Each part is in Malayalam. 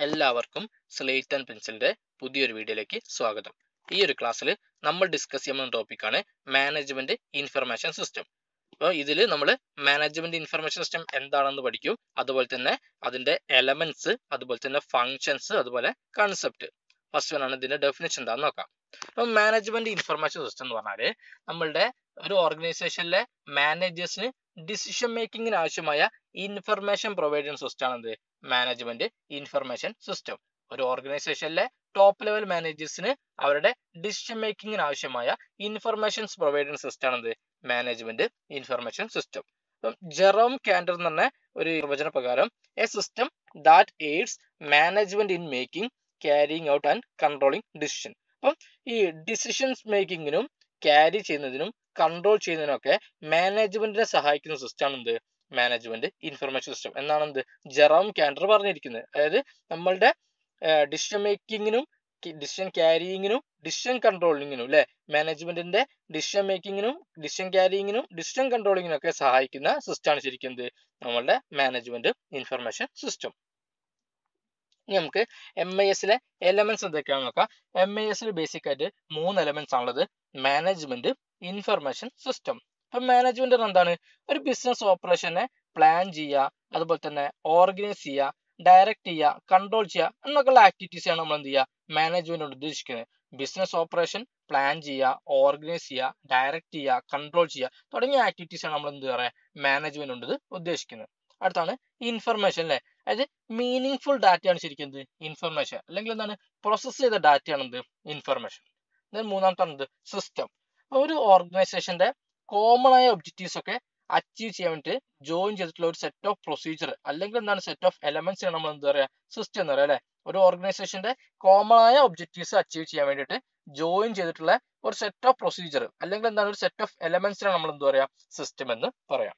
എല്ലാവർക്കും സ്ലേറ്റ് ആൻഡ് പെൻസിലിന്റെ പുതിയൊരു വീഡിയോയിലേക്ക് സ്വാഗതം ഈ ഒരു ക്ലാസ്സിൽ നമ്മൾ ഡിസ്കസ് ചെയ്യുന്ന ടോപ്പിക്കാണ് മാനേജ്മെന്റ് ഇൻഫർമേഷൻ സിസ്റ്റം അപ്പോൾ ഇതിൽ നമ്മൾ മാനേജ്മെന്റ് ഇൻഫർമേഷൻ സിസ്റ്റം എന്താണെന്ന് പഠിക്കും അതുപോലെ തന്നെ അതിന്റെ എലമെന്റ്സ് അതുപോലെ തന്നെ ഫങ്ഷൻസ് അതുപോലെ കൺസെപ്റ്റ് ഫസ്റ്റ് വൺ ആണ് ഇതിന്റെ ഡെഫിനേഷൻ എന്താണെന്ന് നോക്കാം അപ്പം മാനേജ്മെന്റ് ഇൻഫർമേഷൻ സിസ്റ്റം എന്ന് പറഞ്ഞാൽ നമ്മളുടെ ഒരു ഓർഗനൈസേഷനിലെ മാനേജേഴ്സിന് ഡിസിഷൻ മേക്കിങ്ങിന് ആവശ്യമായ ഇൻഫർമേഷൻ പ്രൊവൈഡ് ചെയ്യുന്ന സിസ്റ്റം ആണ് എന്ത് മാനേജ്മെന്റ് ഇൻഫർമേഷൻ സിസ്റ്റം ഒരു ഓർഗനൈസേഷനിലെ ടോപ്പ് ലെവൽ മാനേജേഴ്സിന് അവരുടെ ഡിസിഷൻ മേക്കിങ്ങിന് ആവശ്യമായ ഇൻഫർമേഷൻസ് പ്രൊവൈഡ് ചെയ്യുന്ന സിസ്റ്റം ആണ് എന്ത് മാനേജ്മെന്റ് ഇൻഫർമേഷൻ സിസ്റ്റം അപ്പം ജെറോം കാൻഡർ എന്ന് പറഞ്ഞ ഒരു നിർവചന പ്രകാരം a system that aids management in making carrying out and controlling decision അപ്പം ഈ ഡിസിഷൻസ് മേക്കിങ്ങിനും ക്യാരി ചെയ്യുന്നതിനും കൺട്രോൾ ചെയ്യുന്നതിനൊക്കെ മാനേജ്മെന്റിനെ സഹായിക്കുന്ന സിസ്റ്റമാണ് എന്ത് മാനേജ്മെന്റ് ഇൻഫർമേഷൻ സിസ്റ്റം എന്നാണ് എന്ത് ജെറോം കാൻഡർ പറഞ്ഞിരിക്കുന്നത് അതായത് നമ്മളുടെ ഡിസിഷൻ മേക്കിങ്ങിനും ഡിസിഷൻ ക്യാരിയിങ്ങിനും ഡിസിഷൻ കൺട്രോളിങ്ങിനും അല്ലെ മാനേജ്മെന്റിന്റെ ഡിസിഷൻ മേക്കിങ്ങിനും ഡിസിഷൻ ക്യാരിയിങ്ങിനും ഡിസിഷൻ കൺട്രോളിങ്ങിനും ഒക്കെ സഹായിക്കുന്ന സിസ്റ്റമാണ് ശരിക്കും എന്ത് നമ്മളുടെ മാനേജ്മെന്റ് ഇൻഫർമേഷൻ സിസ്റ്റം ഇനി നമുക്ക് എം ഐ എസിലെ എലമെന്റ്സ് എന്തൊക്കെയാണെന്ന് നോക്കാം എം ഐ എസിൽ ബേസിക് ആയിട്ട് മൂന്ന് എലമെന്റ്സ് ആണുള്ളത് മാനേജ്മെന്റ് ഇൻഫർമേഷൻ സിസ്റ്റം ഇപ്പൊ മാനേജ്മെന്റ് എന്താണ് ഒരു ബിസിനസ് ഓപ്പറേഷനെ പ്ലാൻ ചെയ്യുക അതുപോലെ തന്നെ ഓർഗനൈസ് ചെയ്യുക ഡയറക്റ്റ് ചെയ്യുക കൺട്രോൾ ചെയ്യുക എന്നൊക്കെയുള്ള ആക്ടിവിറ്റീസ് ആണ് നമ്മൾ എന്ത് ചെയ്യുക മാനേജ്മെന്റ് കൊണ്ട് ഉദ്ദേശിക്കുന്നത് ബിസിനസ് ഓപ്പറേഷൻ പ്ലാൻ ചെയ്യുക ഓർഗനൈസ് ചെയ്യുക ഡയറക്റ്റ് ചെയ്യുക കൺട്രോൾ ചെയ്യുക തുടങ്ങിയ ആക്ടിവിറ്റീസ് ആണ് നമ്മൾ എന്ത് പറയുക മാനേജ്മെന്റ് കൊണ്ട് ഉദ്ദേശിക്കുന്നത് അടുത്താണ് ഇൻഫർമേഷൻ അല്ലെ അതായത് മീനിങ് ഫുൾ ഡാറ്റയാണ് ശരിക്കും എന്ത് ഇൻഫർമേഷൻ അല്ലെങ്കിൽ എന്താണ് പ്രോസസ് ചെയ്ത ഡാറ്റയാണ് എന്ത് ഇൻഫർമേഷൻ മൂന്നാമത്താണ് എന്ത് സിസ്റ്റം ഒരു ഓർഗനൈസേഷന്റെ കോമൺ ആയ ഒബ്ജക്റ്റീവ്സ് ഒക്കെ അച്ചീവ് ചെയ്യാൻ വേണ്ടിയിട്ട് ജോയിൻ ചെയ്തിട്ടുള്ള ഒരു സെറ്റ് ഓഫ് പ്രൊസീജിയർ അല്ലെങ്കിൽ എന്താണ് സെറ്റ് ഓഫ് എലമെന്റ്സ് നമ്മൾ എന്താ പറയുക സിസ്റ്റം എന്ന് പറയുക അല്ലെ ഒരു ഓർഗനൈസേഷന്റെ കോമൺ ആയ ഒബ്ജക്റ്റീവ്സ് അച്ചീവ് ചെയ്യാൻ വേണ്ടിയിട്ട് ജോയിൻ ചെയ്തിട്ടുള്ള ഒരു സെറ്റ് ഓഫ് പ്രൊസീജിയർ അല്ലെങ്കിൽ എന്താണ് ഒരു സെറ്റ് ഓഫ് എലമെന്റ്സിനാണ് നമ്മൾ എന്താ പറയുക സിസ്റ്റം എന്ന് പറയാം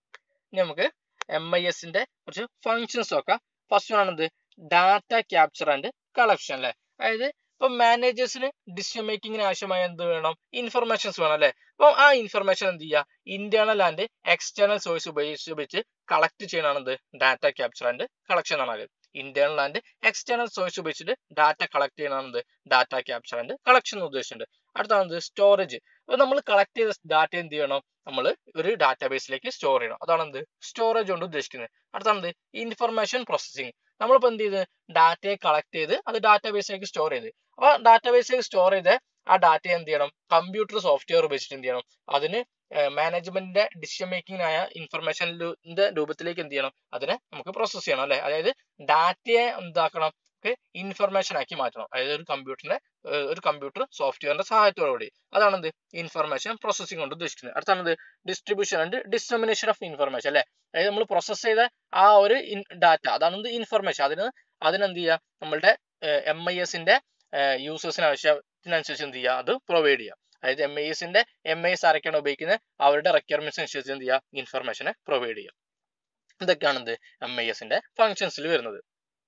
ഇനി നമുക്ക് എം ഐ എസിന്റെ കുറച്ച് ഫങ്ഷൻസ് നോക്കാം ഫസ്റ്റ് വൺ ആണെന്ത് ഡാറ്റ ക്യാപ്ചർ ആൻഡ് കളക്ഷൻ അല്ലെ അതായത് ഇപ്പൊ മാനേജേഴ്സിന് ഡിസിഷൻ മേക്കിങ്ങിന് ആവശ്യമായ എന്ത് വേണം ഇൻഫർമേഷൻസ് വേണം അല്ലെ അപ്പൊ ആ ഇൻഫർമേഷൻ എന്ത് ചെയ്യുക ഇന്റേണൽ ആൻഡ് എക്സ്റ്റേണൽ സോഴ്സ് ഉപയോഗിച്ച് ഉപയോഗിച്ച് കളക്ട് ചെയ്യണതാണ് എന്ത് ഡാറ്റ ക്യാപ്ചർ ആൻഡ് കളക്ഷൻ ആണ് ഇന്റേണൽ ആൻഡ് എക്സ്റ്റേണൽ സോഴ്സ് ഉപയോഗിച്ചിട്ട് ഡാറ്റ കളക്ട് ചെയ്യണത് ഡാറ്റ ക്യാപ്ചർ ആൻഡ് കളക്ഷൻ ഉദ്ദേശിച്ചിട്ടുണ്ട് അടുത്താണ് സ്റ്റോറേജ് അപ്പൊ നമ്മൾ കളക്ട് ചെയ്ത ഡാറ്റ എന്ത് ചെയ്യണം നമ്മൾ ഒരു ഡാറ്റാബേസിലേക്ക് സ്റ്റോർ ചെയ്യണം അതാണ് എന്ത് സ്റ്റോറേജ് കൊണ്ട് ഉദ്ദേശിക്കുന്നത് അടുത്താണ് ഇൻഫർമേഷൻ പ്രോസസ്സിംഗ് നമ്മളിപ്പോൾ എന്ത് ചെയ്ത് ഡാറ്റയെ കളക്ട് ചെയ്ത് അത് ഡാറ്റാബേസിലേക്ക് സ്റ്റോർ ചെയ്ത് അപ്പൊ ഡാറ്റാബേസിലേക്ക് സ്റ്റോർ ചെയ്ത് ആ ഡാറ്റ എന്ത് ചെയ്യണം കമ്പ്യൂട്ടർ സോഫ്റ്റ്വെയർ ഉപയോഗിച്ചിട്ട് എന്ത് ചെയ്യണം അതിന് മാനേജ്മെന്റിന്റെ ഡിസിഷൻ മേക്കിങ്ങിനായ ഇൻഫർമേഷൻ്റെ രൂപത്തിലേക്ക് എന്ത് ചെയ്യണം അതിനെ നമുക്ക് പ്രോസസ് ചെയ്യണം അല്ലെ അതായത് ഡാറ്റയെ എന്താക്കണം ഇൻഫർമേഷൻ ആക്കി മാറ്റണം അതായത് ഒരു കമ്പ്യൂട്ടറിന്റെ ഒരു കമ്പ്യൂട്ടർ സോഫ്റ്റ്വെയറിന്റെ സഹായത്തോടുകൂടി അതാണ് എന്ത് ഇൻഫർമേഷൻ പ്രോസസ്സിംഗ് കൊണ്ട് ഉദ്ദേശിക്കുന്നത് അടുത്താണ് distribution and dissemination of information അല്ലെ അതായത് നമ്മൾ പ്രോസസ് ചെയ്ത ആ ഒരു ഡാറ്റ അതാണ് ഇൻഫർമേഷൻ അതിന് അതിനെന്ത് ചെയ്യുക നമ്മളുടെ എം ഐ എസിന്റെ യൂസേഴ്സിന് ആവശ്യത്തിനനുസരിച്ച് എന്ത് ചെയ്യുക അത് പ്രൊവൈഡ് ചെയ്യുക അതായത് എം ഐ എസിന്റെ എം ഐ എസ് ആരൊക്കെയാണ് ഉപയോഗിക്കുന്നത് അവരുടെ റിക്വയർമെന്റ്സ് അനുസരിച്ച് എന്ത് ചെയ്യുക ഇൻഫർമേഷനെ പ്രൊവൈഡ് ചെയ്യുക ഇതൊക്കെയാണ് എന്ത് എം ഐ എസിന്റെ ഫങ്ഷൻസിൽ വരുന്നത്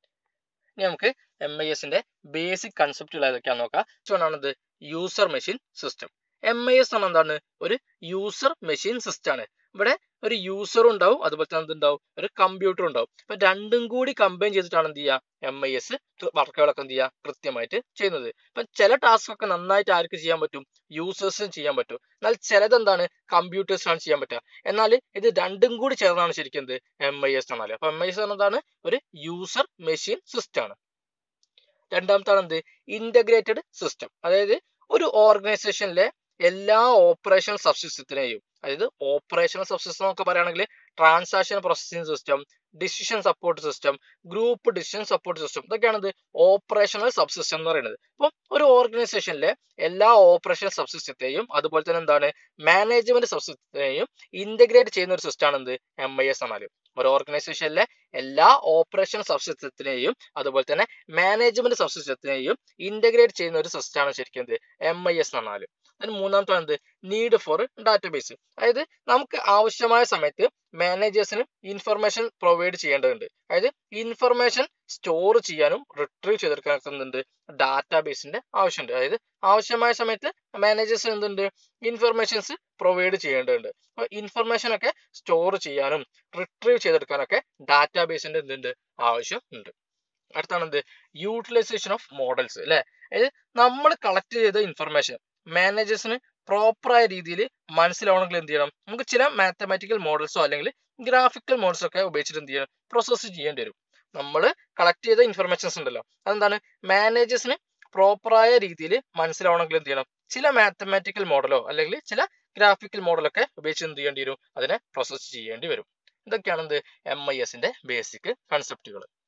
ഇനി നമുക്ക് എം ഐ എസിന്റെ ബേസിക് കൺസെപ്റ്റുകൾ ഏതൊക്കെയാണെന്ന് നോക്കാം ആണത് user machine system M I S ആണ് എന്താണ് ഒരു യൂസർ മെഷീൻ സിസ്റ്റം ആണ് ഇവിടെ ഒരു യൂസറും ഉണ്ടാവും അതുപോലെ തന്നെ എന്തുണ്ടാവും ഒരു കമ്പ്യൂട്ടർ ഉണ്ടാവും അപ്പൊ രണ്ടും കൂടി കമ്പൈൻ ചെയ്തിട്ടാണ് എന്ത് ചെയ്യുക എം ഐ എസ് വർക്കുകളൊക്കെ എന്ത് ചെയ്യുക കൃത്യമായിട്ട് ചെയ്യുന്നത് ഇപ്പൊ ചില ടാസ്ക് ഒക്കെ നന്നായിട്ട് ആർക്ക് ചെയ്യാൻ പറ്റും യൂസേഴ്സിന് ചെയ്യാൻ പറ്റും എന്നാൽ ചിലത് എന്താണ് കമ്പ്യൂട്ടേഴ്സിനാണ് ചെയ്യാൻ പറ്റുക എന്നാൽ ഇത് രണ്ടും കൂടി ചേർന്നാണ് ശരിക്കും എന്ത് എം ഐ എസ് ആണല്ലേ അപ്പൊ എം ഐ എസ് എന്നതാണ് ഒരു യൂസർ മെഷീൻ സിസ്റ്റം ആണ് രണ്ടാമത്താണ് എന്ത് ഇന്റഗ്രേറ്റഡ് സിസ്റ്റം അതായത് ഒരു ഓർഗനൈസേഷനിലെ എല്ലാ ഓപ്പറേഷൻ സബ്സിസ്റ്റത്തിനെയും അതായത് ഓപ്പറേഷണൽ സബ്സിസ്റ്റം എന്നൊക്കെ പറയുകയാണെങ്കിൽ transaction processing system decision support system group decision support system ഇതൊക്കെയാണ് ഓപ്പറേഷണൽ സബ്സിസ്റ്റം എന്ന് പറയുന്നത് അപ്പം ഒരു ഓർഗനൈസേഷനിലെ എല്ലാ ഓപ്പറേഷൻ സബ്സിസ്റ്റത്തെയും അതുപോലെ തന്നെ എന്താണ് മാനേജ്മെന്റ് സബ്സിസ്റ്റത്തെയും ഇന്റഗ്രേറ്റ് ചെയ്യുന്ന ഒരു സിസ്റ്റമാണ് എന്ത് എം ഐ എസ് എന്നാൽ ഒരു ഓർഗനൈസേഷനിലെ എല്ലാ ഓപ്പറേഷൻ സബ്സിസ്റ്റത്തിനെയും അതുപോലെ തന്നെ മാനേജ്മെന്റ് സബ്സിസ്റ്റത്തിനെയും ഇന്റഗ്രേറ്റ് ചെയ്യുന്ന ഒരു സിസ്റ്റമാണ് ശരിക്കും എന്ത് എം ഐ എസ് എന്നാൽ അതിന് മൂന്നാമത്തെ എന്ത് നീഡ് ഫോർ ഡാറ്റാബേസ് അതായത് നമുക്ക് ആവശ്യമായ സമയത്ത് മാനേജേഴ്സിന് ഇൻഫർമേഷൻ പ്രൊവൈഡ് ചെയ്യേണ്ടതുണ്ട് അതായത് ഇൻഫർമേഷൻ സ്റ്റോർ ചെയ്യാനും റിട്രീവ് ചെയ്തെടുക്കാനൊക്കെ എന്തുണ്ട് ഡാറ്റാബേസിന്റെ ആവശ്യമുണ്ട് അതായത് ആവശ്യമായ സമയത്ത് മാനേജേഴ്സ് എന്തുണ്ട് ഇൻഫർമേഷൻസ് പ്രൊവൈഡ് ചെയ്യേണ്ടതുണ്ട് അപ്പോൾ ഇൻഫർമേഷൻ ഒക്കെ സ്റ്റോർ ചെയ്യാനും റിട്രീവ് ചെയ്തെടുക്കാനൊക്കെ ഡാറ്റാബേസിന്റെ എന്തുണ്ട് ആവശ്യം ഉണ്ട് അടുത്താണ് എന്ത് യൂട്ടിലൈസേഷൻ ഓഫ് മോഡൽസ് അല്ലെ അതായത് നമ്മൾ കളക്ട് ചെയ്ത ഇൻഫർമേഷൻ മാനേജേഴ്സിന് പ്രോപ്പറായ രീതിയിൽ മനസ്സിലാവണമെങ്കിൽ എന്ത് ചെയ്യണം നമുക്ക് ചില മാത്തമാറ്റിക്കൽ മോഡൽസോ അല്ലെങ്കിൽ ഗ്രാഫിക്കൽ മോഡൽസോ ഒക്കെ ഉപയോഗിച്ചിട്ട് എന്ത് ചെയ്യണം പ്രോസസ്സ് ചെയ്യേണ്ടി വരും നമ്മൾ കളക്ട് ചെയ്ത ഇൻഫർമേഷൻസ് ഉണ്ടല്ലോ അതെന്താണ് മാനേജേഴ്സിന് പ്രോപ്പറായ രീതിയിൽ മനസ്സിലാവണമെങ്കിൽ എന്ത് ചെയ്യണം ചില മാത്തമാറ്റിക്കൽ മോഡലോ അല്ലെങ്കിൽ ചില ഗ്രാഫിക്കൽ മോഡലൊക്കെ ഉപയോഗിച്ച് എന്ത് ചെയ്യേണ്ടി വരും അതിനെ പ്രോസസ്സ് ചെയ്യേണ്ടി വരും ഇതൊക്കെയാണ് എന്ത് എം ഐ എസിന്റെ ബേസിക് കൺസെപ്റ്റുകൾ